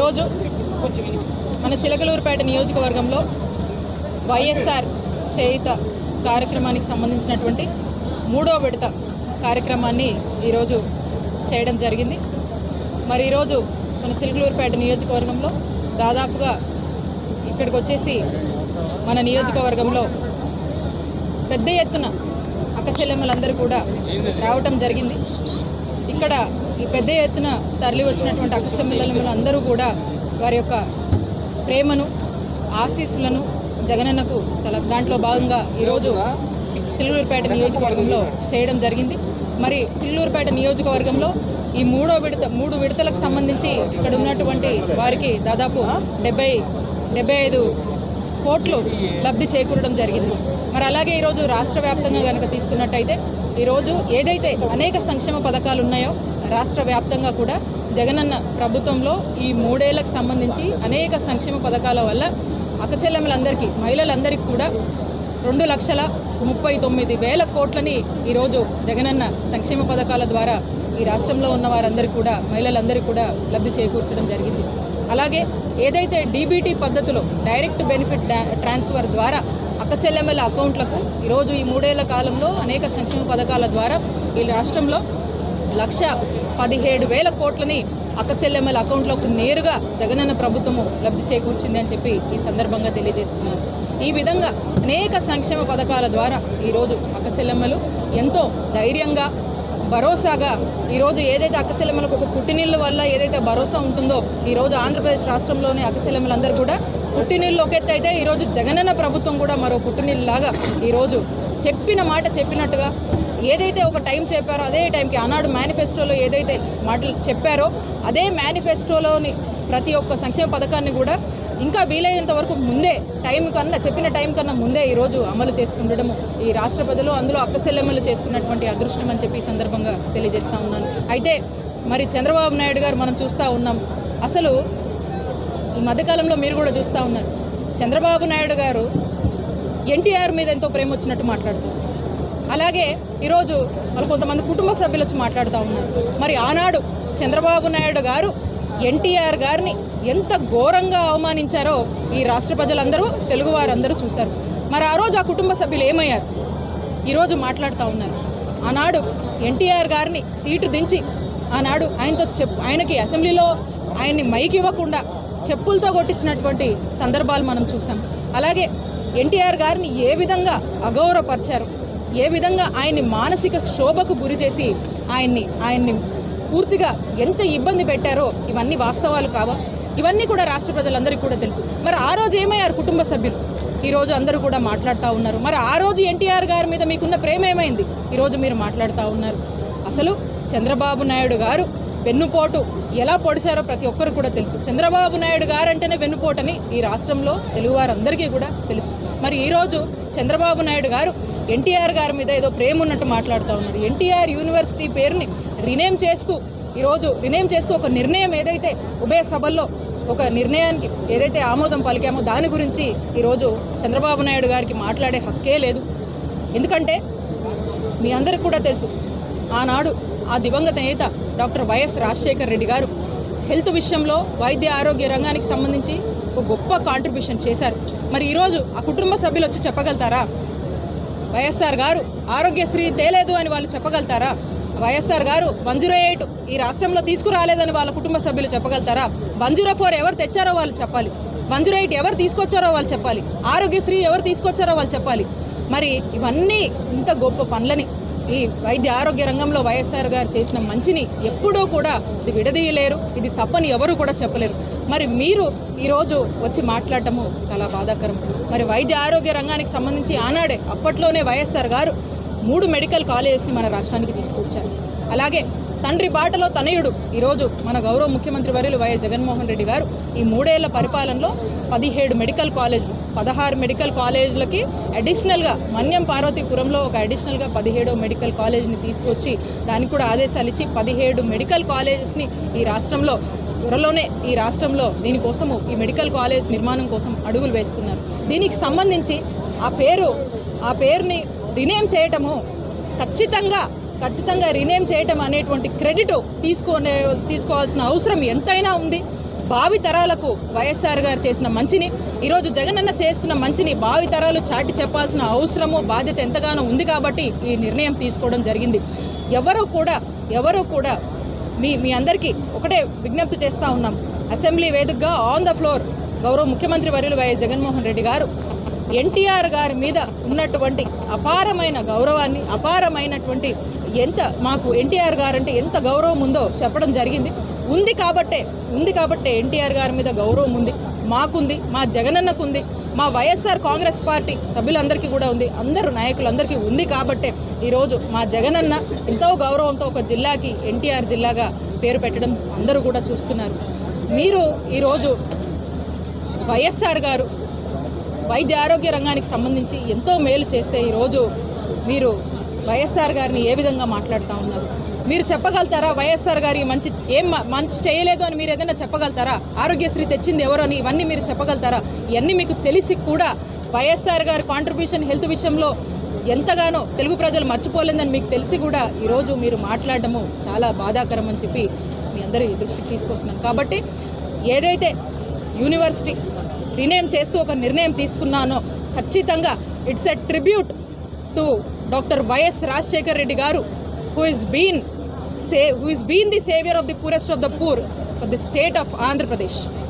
ఈరోజు మన చిలకలూరుపేట నియోజకవర్గంలో వైఎస్ఆర్ చేయుత కార్యక్రమానికి సంబంధించినటువంటి మూడో విడత కార్యక్రమాన్ని ఈరోజు చేయడం జరిగింది మరి ఈరోజు మన చిలకలూరుపేట నియోజకవర్గంలో దాదాపుగా ఇక్కడికి వచ్చేసి మన నియోజకవర్గంలో పెద్ద ఎత్తున అక్క చెల్లెమ్మలందరూ కూడా రావటం జరిగింది ఇక్కడ ఈ పెద్ద ఎత్తున తరలి వచ్చినటువంటి అక్క చెల్లెమ్మలందరూ కూడా వారి యొక్క ప్రేమను ఆశీస్సులను జగనన్నకు చాలా దాంట్లో భాగంగా ఈరోజు చిల్లూరుపేట నియోజకవర్గంలో చేయడం జరిగింది మరి చిల్లూరుపేట నియోజకవర్గంలో ఈ మూడో విడత మూడు విడతలకు సంబంధించి ఇక్కడ ఉన్నటువంటి వారికి దాదాపు డెబ్బై డెబ్బై ఐదు కోట్లు లబ్ధి చేకూరడం జరిగింది మరి అలాగే ఈరోజు రాష్ట్ర వ్యాప్తంగా కనుక తీసుకున్నట్టయితే ఈరోజు ఏదైతే అనేక సంక్షేమ పథకాలు ఉన్నాయో రాష్ట్ర వ్యాప్తంగా కూడా జగనన్న ప్రభుత్వంలో ఈ మూడేళ్లకు సంబంధించి అనేక సంక్షేమ పథకాల వల్ల అక్కచెల్లెమ్మలందరికీ మహిళలందరికీ కూడా రెండు లక్షల ముప్పై తొమ్మిది వేల కోట్లని ఈరోజు జగనన్న సంక్షేమ పథకాల ద్వారా ఈ రాష్ట్రంలో ఉన్న వారందరికీ కూడా మహిళలందరికీ కూడా లబ్ధి చేకూర్చడం జరిగింది అలాగే ఏదైతే డీబీటీ పద్ధతిలో డైరెక్ట్ బెనిఫిట్ డా- ట్రాన్స్ఫర్ ద్వారా అక్క చెల్లెమ్మల అకౌంట్లకు ఈరోజు ఈ మూడేళ్ల కాలంలో అనేక సంక్షేమ పథకాల ద్వారా ఈ రాష్ట్రంలో లక్ష పదిహేడు వేల కోట్లని అక్క చెల్లెమ్మల అకౌంట్లోకి నేరుగా జగనన్న ప్రభుత్వము లబ్ధి చేకూర్చింది అని చెప్పి ఈ సందర్భంగా తెలియజేస్తున్నాను ఈ విధంగా అనేక సంక్షేమ పథకాల ద్వారా ఈరోజు అక్క చెల్లెమ్మలు ఎంతో ధైర్యంగా భరోసాగా ఈరోజు ఏదైతే అక్క చెల్లెమ్మలకు ఒక పుట్టినీళ్ళ వల్ల ఏదైతే భరోసా ఉంటుందో ఈరోజు ఆంధ్రప్రదేశ్ రాష్ట్రంలోని అక్క చెల్లెమ్మలందరూ కూడా పుట్టినీళ్ళు ఒక ఎత్తు అయితే ఈరోజు జగనన్న ప్రభుత్వం కూడా మరో పుట్టినీళ్ళలాగా ఈరోజు చెప్పిన మాట చెప్పినట్టుగా ఏదైతే ఒక టైం చెప్పారో అదే టైంకి ఆనాడు మేనిఫెస్టోలో ఏదైతే మాటలు చెప్పారో అదే మేనిఫెస్టోలోని ప్రతి ఒక్క సంక్షేమ పథకాన్ని కూడా ఇంకా వీలైనంత వరకు ముందే టైం కన్నా చెప్పిన టైం కన్నా ముందే ఈరోజు అమలు చేస్తుండడము ఈ రాష్ట్ర ప్రజలు అందులో అక్క చెల్లెమ్మలు చేసుకున్నటువంటి అదృష్టం అని చెప్పి ఈ సందర్భంగా తెలియజేస్తా ఉన్నాను అయితే మరి చంద్రబాబు నాయుడు గారు మనం చూస్తూ ఉన్నాం అసలు ఈ మధ్యకాలంలో మీరు కూడా చూస్తూ ఉన్నారు చంద్రబాబు నాయుడు గారు ఎన్టీఆర్ మీద ఎంతో ప్రేమ వచ్చినట్టు మాట్లాడుతున్నారు అలాగే ఈరోజు వాళ్ళు కొంతమంది కుటుంబ సభ్యులు వచ్చి మాట్లాడుతూ ఉన్నారు మరి ఆనాడు చంద్రబాబు నాయుడు గారు ఎన్టీఆర్ గారిని ఎంత ఘోరంగా అవమానించారో ఈ రాష్ట్ర ప్రజలందరూ తెలుగు వారందరూ చూశారు మరి ఆ రోజు ఆ కుటుంబ సభ్యులు ఏమయ్యారు ఈరోజు మాట్లాడుతూ ఉన్నారు ఆనాడు ఎన్టీఆర్ గారిని సీటు దించి ఆనాడు ఆయనతో చెప్పు ఆయనకి అసెంబ్లీలో ఆయన్ని మైక్ ఇవ్వకుండా చెప్పులతో కొట్టించినటువంటి సందర్భాలు మనం చూసాం అలాగే ఎన్టీఆర్ గారిని ఏ విధంగా అగౌరవపరిచారు ఏ విధంగా ఆయన్ని మానసిక క్షోభకు గురి చేసి ఆయన్ని ఆయన్ని పూర్తిగా ఎంత ఇబ్బంది పెట్టారో ఇవన్నీ వాస్తవాలు కావా ఇవన్నీ కూడా రాష్ట్ర ప్రజలందరికీ కూడా తెలుసు మరి ఆ రోజు ఏమయ్యారు కుటుంబ సభ్యులు ఈరోజు అందరూ కూడా మాట్లాడుతూ ఉన్నారు మరి ఆ రోజు ఎన్టీఆర్ గారి మీద మీకున్న ప్రేమ ఏమైంది ఈరోజు మీరు మాట్లాడుతూ ఉన్నారు అసలు చంద్రబాబు నాయుడు గారు వెన్నుపోటు ఎలా పొడిచారో ప్రతి ఒక్కరు కూడా తెలుసు చంద్రబాబు నాయుడు గారు అంటేనే వెన్నుపోటని ఈ రాష్ట్రంలో తెలుగువారందరికీ కూడా తెలుసు మరి ఈరోజు చంద్రబాబు నాయుడు గారు ఎన్టీఆర్ గారి మీద ఏదో ప్రేమ ఉన్నట్టు మాట్లాడుతూ ఉన్నారు ఎన్టీఆర్ యూనివర్సిటీ పేరుని రినేమ్ చేస్తూ ఈరోజు రినేమ్ చేస్తూ ఒక నిర్ణయం ఏదైతే ఉభయ సభల్లో ఒక నిర్ణయానికి ఏదైతే ఆమోదం పలికామో దాని గురించి ఈరోజు చంద్రబాబు నాయుడు గారికి మాట్లాడే హక్కే లేదు ఎందుకంటే మీ అందరికి కూడా తెలుసు ఆనాడు ఆ దివంగత నేత డాక్టర్ వైఎస్ రాజశేఖర్ రెడ్డి గారు హెల్త్ విషయంలో వైద్య ఆరోగ్య రంగానికి సంబంధించి ఒక గొప్ప కాంట్రిబ్యూషన్ చేశారు మరి ఈరోజు ఆ కుటుంబ సభ్యులు వచ్చి చెప్పగలుగుతారా వైఎస్ఆర్ గారు ఆరోగ్యశ్రీ తేలేదు అని వాళ్ళు చెప్పగలుగుతారా వైఎస్ఆర్ గారు వన్ జీరో ఎయిట్ ఈ రాష్ట్రంలో తీసుకురాలేదని వాళ్ళ కుటుంబ సభ్యులు చెప్పగలుగుతారా వన్ జీరో ఫోర్ ఎవరు తెచ్చారో వాళ్ళు చెప్పాలి వన్ జీరో ఎయిట్ ఎవరు తీసుకొచ్చారో వాళ్ళు చెప్పాలి ఆరోగ్యశ్రీ ఎవరు తీసుకొచ్చారో వాళ్ళు చెప్పాలి మరి ఇవన్నీ ఇంత గొప్ప పనులని ఈ వైద్య ఆరోగ్య రంగంలో వైఎస్ఆర్ గారు చేసిన మంచిని ఎప్పుడూ కూడా ఇది విడదీయలేరు ఇది తప్పని ఎవరు కూడా చెప్పలేరు మరి మీరు ఈరోజు వచ్చి మాట్లాడటము చాలా బాధాకరం మరి వైద్య ఆరోగ్య రంగానికి సంబంధించి ఆనాడే అప్పట్లోనే వైఎస్ఆర్ గారు మూడు మెడికల్ కాలేజెస్ని మన రాష్ట్రానికి తీసుకొచ్చారు అలాగే తండ్రి బాటలో తనయుడు ఈరోజు మన గౌరవ ముఖ్యమంత్రి వర్యులు వైఎస్ జగన్మోహన్ రెడ్డి గారు ఈ మూడేళ్ల పరిపాలనలో పదిహేడు మెడికల్ కాలేజీలు పదహారు మెడికల్ కాలేజీలకి అడిషనల్గా మన్యం పార్వతీపురంలో ఒక అడిషనల్గా పదిహేడో మెడికల్ కాలేజీని తీసుకొచ్చి దానికి కూడా ఆదేశాలు ఇచ్చి పదిహేడు మెడికల్ కాలేజెస్ని ఈ రాష్ట్రంలో త్వరలోనే ఈ రాష్ట్రంలో దీనికోసము ఈ మెడికల్ కాలేజ్ నిర్మాణం కోసం అడుగులు వేస్తున్నారు దీనికి సంబంధించి ఆ పేరు ఆ పేరుని రినేమ్ చేయటము ఖచ్చితంగా ఖచ్చితంగా రినేమ్ చేయటం అనేటువంటి క్రెడిట్ తీసుకునే తీసుకోవాల్సిన అవసరం ఎంతైనా ఉంది భావి తరాలకు వైఎస్ఆర్ గారు చేసిన మంచిని ఈరోజు జగనన్న చేస్తున్న మంచిని భావి తరాలు చాటి చెప్పాల్సిన అవసరము బాధ్యత ఎంతగానో ఉంది కాబట్టి ఈ నిర్ణయం తీసుకోవడం జరిగింది ఎవరూ కూడా ఎవరూ కూడా మీ మీ అందరికీ ఒకటే విజ్ఞప్తి చేస్తూ ఉన్నాం అసెంబ్లీ వేదికగా ఆన్ ద ఫ్లోర్ గౌరవ ముఖ్యమంత్రి వర్యులు వైఎస్ జగన్మోహన్ రెడ్డి గారు ఎన్టీఆర్ గారి మీద ఉన్నటువంటి అపారమైన గౌరవాన్ని అపారమైనటువంటి ఎంత మాకు ఎన్టీఆర్ గారు అంటే ఎంత గౌరవం ఉందో చెప్పడం జరిగింది ఉంది కాబట్టే ఉంది కాబట్టే ఎన్టీఆర్ గారి మీద గౌరవం ఉంది మాకుంది మా జగనన్నకు ఉంది మా వైఎస్ఆర్ కాంగ్రెస్ పార్టీ సభ్యులందరికీ కూడా ఉంది అందరు నాయకులందరికీ ఉంది కాబట్టే ఈరోజు మా జగనన్న ఎంతో గౌరవంతో ఒక జిల్లాకి ఎన్టీఆర్ జిల్లాగా పేరు పెట్టడం అందరూ కూడా చూస్తున్నారు మీరు ఈరోజు వైఎస్ఆర్ గారు వైద్య ఆరోగ్య రంగానికి సంబంధించి ఎంతో మేలు చేస్తే ఈరోజు మీరు వైఎస్ఆర్ గారిని ఏ విధంగా మాట్లాడుతూ ఉన్నారు మీరు చెప్పగలుగుతారా వైఎస్ఆర్ గారి మంచి ఏం మ- మంచి చేయలేదు అని మీరు ఏదైనా చెప్పగలుగుతారా ఆరోగ్యశ్రీ తెచ్చింది ఎవరు అని ఇవన్నీ మీరు చెప్పగలుగుతారా ఇవన్నీ మీకు తెలిసి కూడా వైఎస్ఆర్ గారి కాంట్రిబ్యూషన్ హెల్త్ విషయంలో ఎంతగానో తెలుగు ప్రజలు మర్చిపోలేదని మీకు తెలిసి కూడా ఈరోజు మీరు మాట్లాడడము చాలా బాధాకరం అని చెప్పి మీ అందరి దృష్టికి తీసుకొస్తున్నాను కాబట్టి ఏదైతే యూనివర్సిటీ రినేమ్ చేస్తూ ఒక నిర్ణయం తీసుకున్నానో ఖచ్చితంగా it's a tribute to doctor YS Rajasekhar Reddy garu who is been say who is been the saviour of the poorest of the poor for the state of Andhra Pradesh